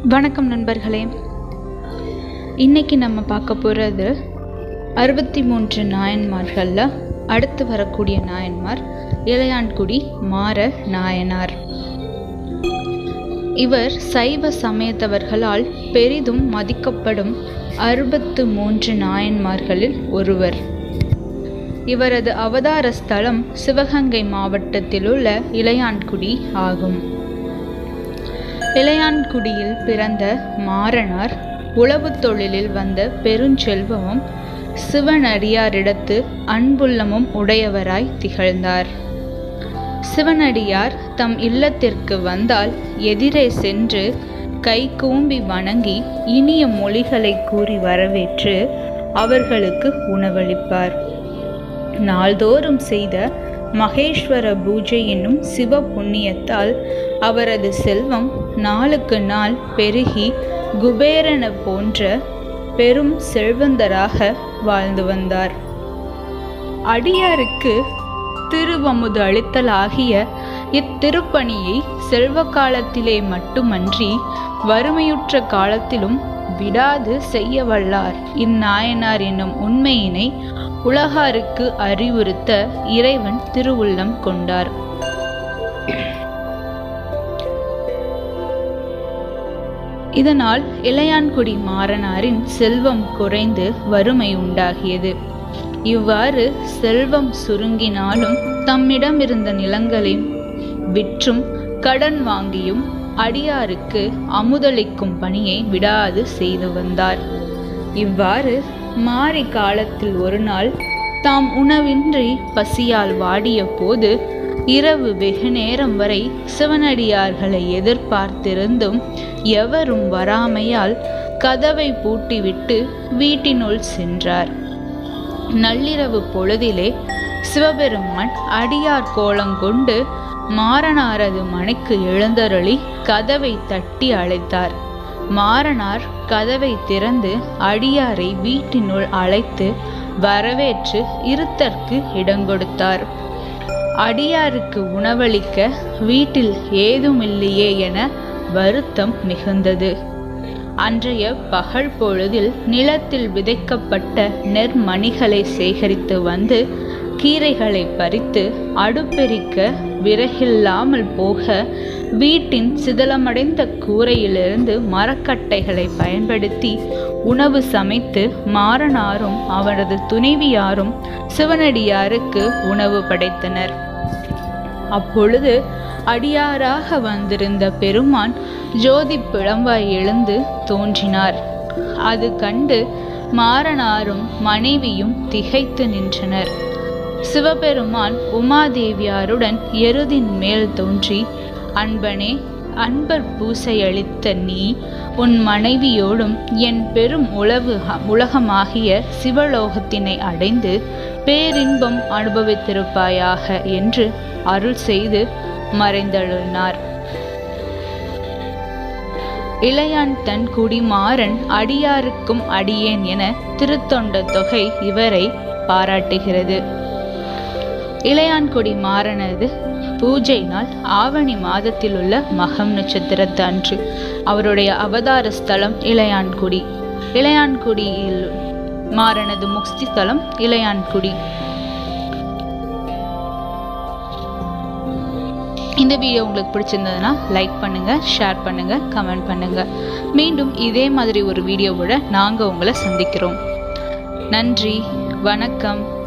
வணக்கம் நண்பர்களே இன்னைக்கு நம்ம பார்க்க போகிறது அறுபத்தி மூன்று நாயன்மார்களில் அடுத்து வரக்கூடிய நாயன்மார் இளையான்குடி மாற நாயனார் இவர் சைவ சமயத்தவர்களால் பெரிதும் மதிக்கப்படும் அறுபத்து மூன்று நாயன்மார்களில் ஒருவர் இவரது அவதார ஸ்தலம் சிவகங்கை மாவட்டத்திலுள்ள இளையான்குடி ஆகும் இளையான்குடியில் பிறந்த மாறனார் உழவுத் தொழிலில் வந்த பெருஞ்செல்வமும் சிவனடியாரிடத்து அன்புள்ளமும் உடையவராய் திகழ்ந்தார் சிவனடியார் தம் இல்லத்திற்கு வந்தால் எதிரே சென்று கை கூம்பி வணங்கி இனிய மொழிகளை கூறி வரவேற்று அவர்களுக்கு உணவளிப்பார் நாள்தோறும் செய்த மகேஸ்வர பூஜை என்னும் சிவ புண்ணியத்தால் அவரது செல்வம் நாளுக்கு நாள் பெருகி குபேரன போன்ற பெரும் செல்வந்தராக வாழ்ந்து வந்தார் அடியாருக்கு திருவமுது அளித்தல் ஆகிய இத்திருப்பணியை செல்வ காலத்திலே மட்டுமன்றி வறுமையுற்ற காலத்திலும் விடாது செய்ய வல்லார் இந்நாயனார் என்னும் உண்மையினை உலகாருக்கு அறிவுறுத்த இறைவன் திருவுள்ளம் கொண்டார் இதனால் இளையான்குடி மாறனாரின் செல்வம் குறைந்து வறுமை உண்டாகியது இவ்வாறு செல்வம் சுருங்கினாலும் தம்மிடம் இருந்த நிலங்களை விற்றும் கடன் வாங்கியும் அடியாருக்கு அமுதளிக்கும் பணியை விடாது செய்து வந்தார் இவ்வாறு மாறி காலத்தில் ஒரு நாள் தாம் உணவின்றி பசியால் வாடிய போது இரவு வெகு நேரம் வரை சிவனடியார்களை எதிர்பார்த்திருந்தும் எவரும் வராமையால் கதவை பூட்டிவிட்டு வீட்டினுள் சென்றார் நள்ளிரவு பொழுதிலே சிவபெருமான் அடியார் கோலங்கொண்டு மாறனாரது மனைக்கு எழுந்தருளி கதவை தட்டி அழைத்தார் மாறனார் கதவை திறந்து அடியாரை வீட்டினுள் அழைத்து வரவேற்று இருத்தற்கு இடங்கொடுத்தார் அடியாருக்கு உணவளிக்க வீட்டில் ஏதுமில்லையே என வருத்தம் மிகுந்தது அன்றைய பகல் பொழுதில் நிலத்தில் விதைக்கப்பட்ட நெற்மணிகளை சேகரித்து வந்து கீரைகளை பறித்து அடுப்பெரிக்க விறகில்லாமல் போக வீட்டின் சிதலமடைந்த கூரையிலிருந்து மரக்கட்டைகளை பயன்படுத்தி உணவு சமைத்து மாறனாரும் அவரது துணைவியாரும் சிவனடியாருக்கு உணவு படைத்தனர் அப்பொழுது அடியாராக வந்திருந்த பெருமான் ஜோதி பிளம்பாய் எழுந்து தோன்றினார் அது கண்டு மாறனாரும் மனைவியும் திகைத்து நின்றனர் சிவபெருமான் உமாதேவியாருடன் எருதின் மேல் தோன்றி அன்பனே அன்பர் பூசையளித்த நீ உன் மனைவியோடும் என் பெரும் உளவு உலகமாகிய சிவலோகத்தினை அடைந்து பேரின்பம் அனுபவித்திருப்பாயாக என்று அருள் செய்து மறைந்தழுனார் இளையான் தன் குடிமாறன் அடியாருக்கும் அடியேன் என திருத்தொண்ட தொகை இவரை பாராட்டுகிறது இளையான்குடி மாறனது பூஜை நாள் ஆவணி மாதத்தில் உள்ள மகம் நட்சத்திரத்து அன்று அவருடைய அவதார ஸ்தலம் இளையான்குடி இளையான்குடியில் மாறனது முக்தி ஸ்தலம் இளையான்குடி இந்த வீடியோ உங்களுக்கு பிடிச்சிருந்ததுன்னா லைக் பண்ணுங்க ஷேர் பண்ணுங்க கமெண்ட் பண்ணுங்க மீண்டும் இதே மாதிரி ஒரு வீடியோவோட நாங்கள் உங்களை சந்திக்கிறோம் நன்றி வணக்கம்